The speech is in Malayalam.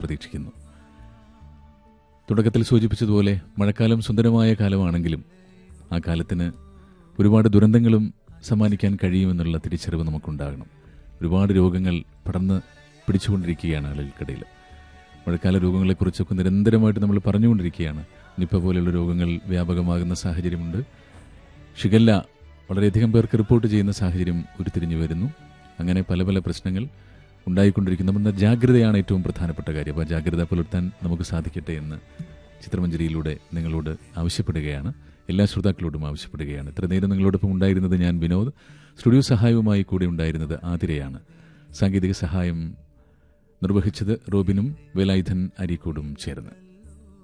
പ്രതീക്ഷിക്കുന്നു തുടക്കത്തിൽ സൂചിപ്പിച്ചതുപോലെ മഴക്കാലം സുന്ദരമായ കാലമാണെങ്കിലും ആ കാലത്തിന് ഒരുപാട് ദുരന്തങ്ങളും സമ്മാനിക്കാൻ കഴിയുമെന്നുള്ള തിരിച്ചറിവ് നമുക്കുണ്ടാകണം ഒരുപാട് രോഗങ്ങൾ പടർന്ന് പിടിച്ചുകൊണ്ടിരിക്കുകയാണ് ആളുകൾക്കിടയിൽ മഴക്കാല രോഗങ്ങളെക്കുറിച്ചൊക്കെ നിരന്തരമായിട്ട് നമ്മൾ പറഞ്ഞുകൊണ്ടിരിക്കുകയാണ് നിപ്പ പോലെയുള്ള രോഗങ്ങൾ വ്യാപകമാകുന്ന സാഹചര്യമുണ്ട് ഷിഗല്ല വളരെയധികം പേർക്ക് റിപ്പോർട്ട് ചെയ്യുന്ന സാഹചര്യം ഉരുത്തിരിഞ്ഞു വരുന്നു അങ്ങനെ പല പല പ്രശ്നങ്ങൾ ഉണ്ടായിക്കൊണ്ടിരിക്കുന്നു നമ്മുടെ ജാഗ്രതയാണ് ഏറ്റവും പ്രധാനപ്പെട്ട കാര്യം അപ്പോൾ ആ ജാഗ്രത പുലർത്താൻ നമുക്ക് സാധിക്കട്ടെ എന്ന് ചിത്രമഞ്ജരിയിലൂടെ നിങ്ങളോട് ആവശ്യപ്പെടുകയാണ് എല്ലാ ശ്രോതാക്കളോടും ആവശ്യപ്പെടുകയാണ് ഇത്ര നേരം നിങ്ങളോടൊപ്പം ഉണ്ടായിരുന്നത് ഞാൻ വിനോദ് സ്റ്റുഡിയോ സഹായവുമായി കൂടെ ഉണ്ടായിരുന്നത് ആതിരയാണ് സാങ്കേതിക സഹായം നിർവഹിച്ചത് റോബിനും വേലായുധൻ അരീക്കോടും ചേർന്ന്